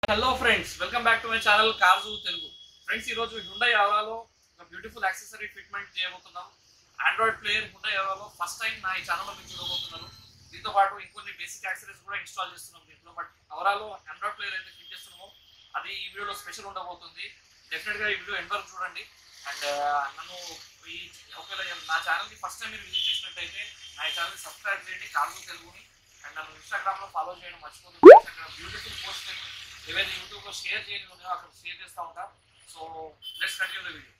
hello friends welcome back to my channel కార్జు Telugu friends ఈ రోజు హుండై అవరాలో ఒక బ్యూటిఫుల్ యాక్సెసరీ ట్రీట్మెంట్ చేయబోతున్నాం ఆండ్రాయిడ్ ప్లేయర్ హుండై అవరాలో ఫస్ట్ టైం నా ఈ ఛానల్లో మీరు చూడబోతున్నారు దీంతో పాటు ఇంకొన్ని బేసిక్ యాక్సెసరీస్ కూడా ఇన్స్టాల్ చేస్తున్నాం దీంట్లో బట్ అవరాలో ఆండ్రాయిడ్ ప్లేయర్ అయితే క్లిక్ చేస్తున్నామో అది ఈ వీడియోలో స్పెషల్ ఉండబోతుంది డెఫినెట్ గా ఈ వీడియో ఎండ్ వరకు చూడండి అండ్ నన్ను ఈ ఒకవేళ నా ఛానల్కి ఫస్ట్ టైం మీరు విజిట్ చేసినట్టయితే నా ఛానల్ సబ్స్క్రైబ్ చేయండి కార్జు తెలుగుని అండ్ నన్ను ఇన్స్టాగ్రామ్ లో ఫాలో చేయడం మర్చిపోతుంది అక్కడ బ్యూటిఫుల్ పోస్ట్ ఏవైతే యూట్యూబ్ లో షేర్ చేయని ఉన్నాయో అక్కడ షేర్ చేస్తూ ఉంటా so let's continue the video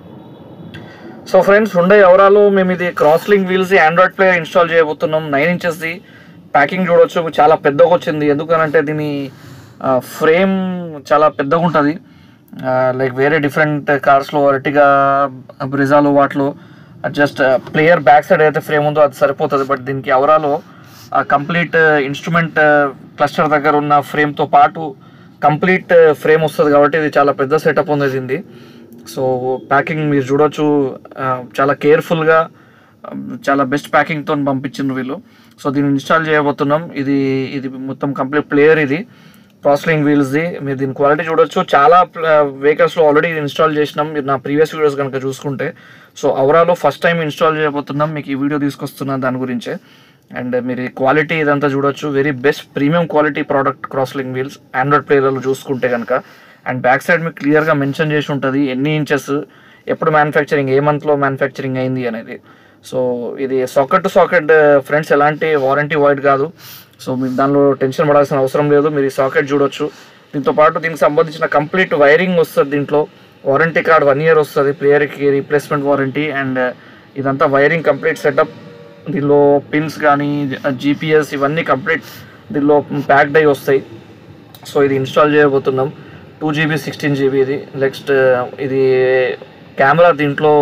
so friends Hyundai ఎవరాలో మేము ఇది cross link wheels Android player install చేయబోతున్నాం నైన్ ఇంచెస్ది ప్యాకింగ్ చూడొచ్చు చాలా పెద్దగా వచ్చింది ఎందుకనంటే దీని ఫ్రేమ్ చాలా పెద్దగా ఉంటుంది లైక్ వేరే డిఫరెంట్ కార్స్లో అరటిగా బ్రిజాలో వాటిలో జస్ట్ ప్లేయర్ బ్యాక్ సైడ్ అయితే ఫ్రేమ్ ఉందో అది సరిపోతుంది బట్ దీనికి అవరాలో కంప్లీట్ ఇన్స్ట్రుమెంట్ క్లస్టర్ దగ్గర ఉన్న ఫ్రేమ్తో పాటు కంప్లీట్ ఫ్రేమ్ వస్తుంది కాబట్టి ఇది చాలా పెద్ద సెటప్ ఉంది దీనిది సో ప్యాకింగ్ మీరు చూడొచ్చు ఆ, చాలా కేర్ఫుల్గా చాలా బెస్ట్ ప్యాకింగ్తో పంపించిండ్రు వీళ్ళు సో దీన్ని ఇన్స్టాల్ చేయబోతున్నాం ఇది ఇది మొత్తం కంప్లీట్ ప్లేయర్ ఇది క్రాస్లింగ్ వీల్స్ది మీరు దీని క్వాలిటీ చూడొచ్చు చాలా వెహికల్స్లో ఆల్రెడీ ఇన్స్టాల్ చేసినాం మీరు నా ప్రీవియస్ వీడియోస్ కనుక చూసుకుంటే సో అవరాలో ఫస్ట్ టైం ఇన్స్టాల్ చేయబోతున్నాం మీకు ఈ వీడియో తీసుకొస్తున్నాను దాని గురించే అండ్ మీరు క్వాలిటీ ఇదంతా చూడొచ్చు very best premium quality product crosslink wheels Android ప్లేయర్లో చూసుకుంటే కనుక అండ్ బ్యాక్ సైడ్ మీకు క్లియర్గా మెన్షన్ చేసి ఉంటుంది ఎన్ని ఇంచెస్ ఎప్పుడు మ్యానుఫ్యాక్చరింగ్ ఏ మంత్లో మ్యానుఫ్యాక్చరింగ్ అయింది అనేది సో ఇది సాకెట్ టు సాకెట్ ఫ్రెండ్స్ ఎలాంటి వారంటీ వైడ్ కాదు సో మీరు దానిలో టెన్షన్ పడాల్సిన అవసరం లేదు మీరు ఈ సాకెట్ చూడొచ్చు దీంతో పాటు దీనికి సంబంధించిన కంప్లీట్ వైరింగ్ వస్తుంది దీంట్లో వారంటీ కార్డ్ వన్ ఇయర్ వస్తుంది ప్లేయర్కి రీప్లేస్మెంట్ వారంటీ అండ్ ఇదంతా వైరింగ్ కంప్లీట్ సెటప్ దీనిలో పిన్స్ కానీ జీపీఎస్ ఇవన్నీ కంప్లీట్ దీనిలో ప్యాక్డ్ అయి వస్తాయి సో ఇది ఇన్స్టాల్ చేయబోతున్నాం టూ జీబీ సిక్స్టీన్ జీబీ ఇది నెక్స్ట్ ఇది కెమెరా దీంట్లో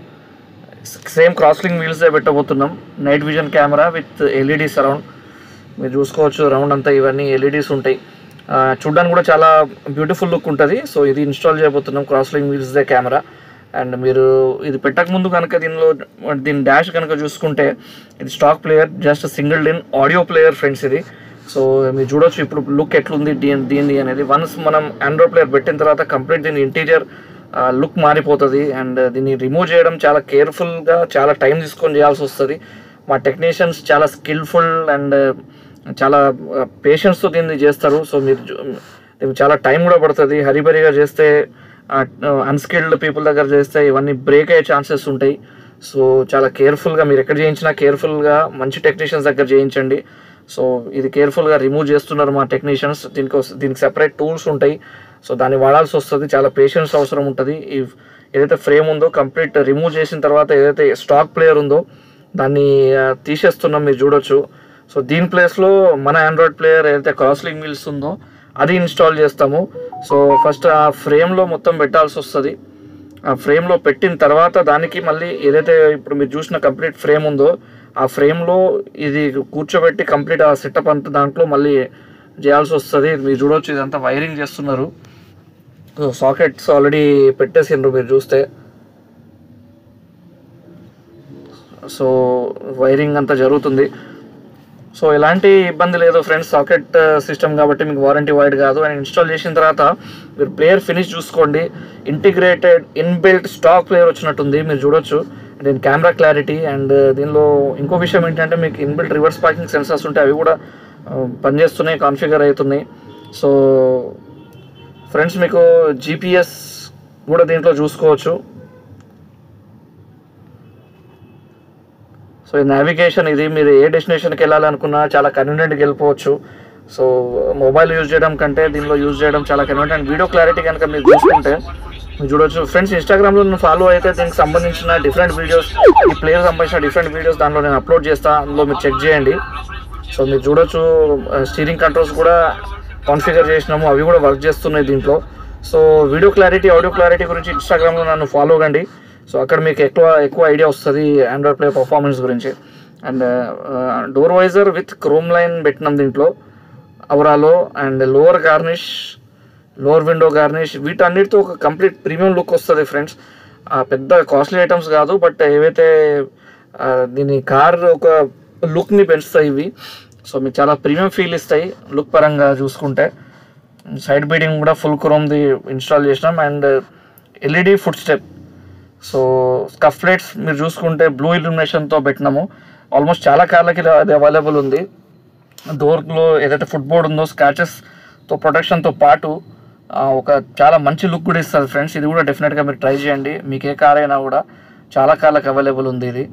సేమ్ క్రాస్లింగ్ వీల్సే పెట్టబోతున్నాం night vision camera with LED surround మీరు చూసుకోవచ్చు రౌండ్ అంతా ఇవన్నీ ఎల్ఈడీస్ ఉంటాయి ఆ, చూడ్డానికి కూడా చాలా బ్యూటిఫుల్ లుక్ ఉంటుంది సో ఇది ఇన్స్టాల్ చేయబోతున్నాం క్రాస్లింగ్ వీల్స్దే కెమెరా అండ్ మీరు ఇది పెట్టక ముందు కనుక దీనిలో దీని డాష్ కనుక చూసుకుంటే ఇది stock player just single DIN audio player friends ఇది సో మీరు చూడొచ్చు ఇప్పుడు లుక్ ఎట్లుంది దీని దీనిది అనేది వన్స్ మనం ఆండ్రాయిడ్ ప్లేయర్ పెట్టిన తర్వాత కంప్లీట్ దీని ఇంటీరియర్ లుక్ మారిపోతుంది అండ్ దీన్ని రిమూవ్ చేయడం చాలా కేర్ఫుల్గా చాలా టైం తీసుకొని చేయాల్సి వస్తుంది మా టెక్నీషియన్స్ చాలా స్కిల్ఫుల్ అండ్ చాలా పేషెన్స్తో దీన్ని చేస్తారు సో మీరు చూ- దీనికి చాలా టైం కూడా పడుతుంది హరిబరిగా చేస్తే అన్స్కిల్డ్ పీపుల్ దగ్గర చేస్తే ఇవన్నీ బ్రేక్ అయ్యే ఛాన్సెస్ ఉంటాయి సో చాలా కేర్ఫుల్గా మీరు ఎక్కడ చేయించినా కేర్ఫుల్గా మంచి టెక్నీషియన్స్ దగ్గర చేయించండి సో ఇది కేర్ఫుల్గా రిమూవ్ చేస్తున్నారు మా టెక్నీషియన్స్ దీనికి వస్- దీనికి సెపరేట్ టూల్స్ ఉంటాయి సో దాన్ని వాడాల్సి వస్తుంది చాలా పేషెన్స్ అవసరం ఉంటుంది ఈ ఏదైతే ఫ్రేమ్ ఉందో కంప్లీట్ రిమూవ్ చేసిన తర్వాత ఏదైతే స్టాక్ ప్లేయర్ ఉందో దాన్ని ఆ, తీసేస్తున్నాం మీరు చూడొచ్చు సో దీని ప్లేస్లో మన ఆండ్రాయిడ్ ప్లేయర్ ఏదైతే క్రాస్లింగ్ వీల్స్ ఉందో అది ఇన్స్టాల్ చేస్తాము సో ఫస్ట్ ఆ ఫ్రేమ్లో మొత్తం పెట్టాల్సి వస్తుంది ఆ ఫ్రేమ్లో పెట్టిన తర్వాత దానికి మళ్ళీ ఏదైతే ఇప్పుడు మీరు చూసిన కంప్లీట్ ఫ్రేమ్ ఉందో ఆ ఫ్రేమ్లో ఇది కూర్చోబెట్టి కంప్లీట్ ఆ సెటప్ అంతా దాంట్లో మళ్ళీ చేయాల్సి వస్తుంది మీరు చూడవచ్చు ఇదంతా వైరింగ్ చేస్తున్నారు సో సాకెట్స్ ఆల్రెడీ పెట్టేసిండ్రు మీరు చూస్తే సో వైరింగ్ అంతా జరుగుతుంది సో ఎలాంటి ఇబ్బంది లేదు ఫ్రెండ్స్ సాకెట్ సిస్టమ్ కాబట్టి మీకు వారంటీ వైడ్ కాదు అండ్ ఇన్స్టాల్ చేసిన తర్వాత మీరు ప్లేయర్ ఫినిష్ చూసుకోండి ఇంటిగ్రేటెడ్ ఇన్బిల్ట్ స్టాక్ ప్లేయర్ వచ్చినట్టుంది మీరు చూడొచ్చు దీని కెమెరా క్లారిటీ అండ్ దీనిలో ఇంకో విషయం ఏంటంటే మీకు ఇన్బిల్ట్ రివర్స్ పార్కింగ్ సెన్సార్స్ ఉంటాయి అవి కూడా ఆ, పనిచేస్తున్నాయి కాన్ఫిగర్ అవుతున్నాయి సో ఫ్రెండ్స్ మీకు జీపీఎస్ కూడా దీంట్లో చూసుకోవచ్చు సో ఈ నావిగేషన్ ఇది మీరు ఏ డెస్టినేషన్కి వెళ్ళాలనుకున్నా చాలా కన్వీనియంట్గా వెళ్ళిపోవచ్చు సో మొబైల్ యూజ్ చేయడం కంటే దీనిలో యూజ్ చేయడం చాలా కన్వీనియంట్ అండ్ వీడియో క్లారిటీ కనుక మీరు చూసుకుంటే మీరు చూడొచ్చు ఫ్రెండ్స్ ఇన్స్టాగ్రామ్లో నేను ఫాలో అయితే దీనికి సంబంధించిన డిఫరెంట్ వీడియోస్ ఈ ప్లేయర్ సంబంధించిన డిఫరెంట్ వీడియోస్ దాంట్లో నేను అప్లోడ్ చేస్తాను అందులో మీరు చెక్ చేయండి సో మీరు చూడొచ్చు స్టీరింగ్ కంట్రోల్స్ కూడా కాన్ఫిగర్ చేసినాము అవి కూడా వర్క్ చేస్తున్నాయి దీంట్లో so video clarity audio clarity గురించి ఇన్స్టాగ్రామ్లో నన్ను ఫాలో కండి సో అక్కడ మీకు ఎక్కువ ఎక్కువ ఐడియా వస్తుంది ఆండ్రాయిడ్ ప్లే పర్ఫార్మెన్స్ గురించి and door visor with chrome line పెట్టినాం దీంట్లో అవరాలో and lower garnish lower window garnish వీటన్నిటితో ఒక కంప్లీట్ ప్రీమియం లుక్ వస్తుంది ఫ్రెండ్స్ పెద్ద కాస్ట్లీ ఐటమ్స్ కాదు బట్ ఏవైతే ఆ, దీని కార్ ఒక లుక్ని పెంచుతాయి ఇవి సో మీకు చాలా ప్రీమియం ఫీల్ ఇస్తాయి లుక్ పరంగా చూసుకుంటే సైడ్ బీడింగ్ కూడా ఫుల్ క్రోమ్ది ఇన్స్టాల్ చేసినాం and LED foot step so scuff plates మీరు చూసుకుంటే బ్లూ ఇల్యూమినేషన్తో పెట్టినాము ఆల్మోస్ట్ చాలా కార్లకి అది అవైలబుల్ ఉంది డోర్లో ఏదైతే ఫుట్ బోర్డ్ ఉందో స్క్రాచెస్తో ప్రొటెక్షన్తో పాటు ఆ, ఒక చాలా మంచి లుక్ కూడా ఇస్తుంది ఫ్రెండ్స్ ఇది కూడా డెఫినెట్గా మీరు ట్రై చేయండి మీకు ఏ కార్ అయినా కూడా చాలా కార్లకు అవైలబుల్ ఉంది ఇది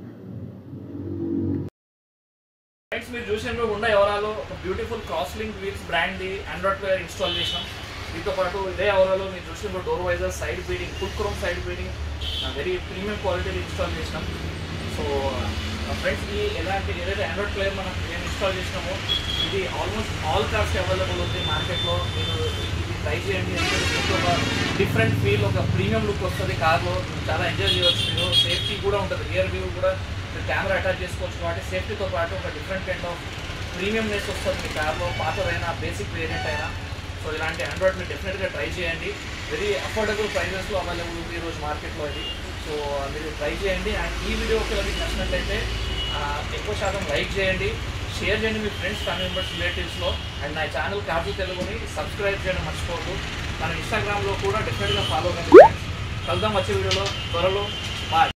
ఫ్రెండ్స్ మీరు చూసిన ఉండ ఎవరాలో ఒక beautiful cross link wheels brand the Android player install చేసినాం దీంతో పాటు ఇదే ఎవరాలో మీరు చూసిన door visor side beading full chrome side beading very premium క్వాలిటీలో ఇన్స్టాల్ చేసినాం సో ఫ్రెండ్స్ ఈ ఎలాంటి ఏదైతే ఆండ్రాయిడ్ ప్లేయర్ మనం నేను ఇన్స్టాల్ చేసినామో ఇది ఆల్మోస్ట్ ఆల్ కార్స్ అవైలబుల్ ఉంది మార్కెట్లో మీరు ఇది ట్రై చేయండి ఎందుకంటే దీంట్లో ఒక డిఫరెంట్ ఫీల్ ఒక ప్రీమియం లుక్ వస్తుంది కార్లో చాలా ఎంజాయ్ చేయవచ్చు మీరు సేఫ్టీ కూడా ఉంటుంది రియర్ వ్యూ కూడా మీరు కెమెరా అటాచ్ చేసుకోవచ్చు కాబట్టి సేఫ్టీతో పాటు ఒక డిఫరెంట్ కైండ్ ఆఫ్ ప్రీమియంనెస్ వస్తుంది మీ కార్లో పాతదైనా బేసిక్ వేరియంట్ అయినా సో ఇలాంటి ఆండ్రాయిడ్ మీరు డెఫినెట్గా ట్రై చేయండి వెరీ అఫోర్డబుల్ ప్రైజెస్లో అవైలబుల్ ఉంది ఈరోజు మార్కెట్లో ఇది సో మీరు ట్రై చేయండి అండ్ ఈ వీడియో ఒకవేళ మీకు నచ్చినట్లయితే ఆ, ఎక్కువ శాతం లైక్ చేయండి షేర్ చేయండి మీ ఫ్రెండ్స్ ఫ్యామిలీ మెంబర్స్ రిలేటివ్స్లో అండ్ నా ఛానల్ కాజు తెలుగుని సబ్స్క్రైబ్ చేయడం మర్చిపోవద్దు మన ఇన్స్టాగ్రామ్లో కూడా డెఫినెట్గా ఫాలో కండి కలుద్దాం వచ్చే వీడియోలో త్వరలో బాయ్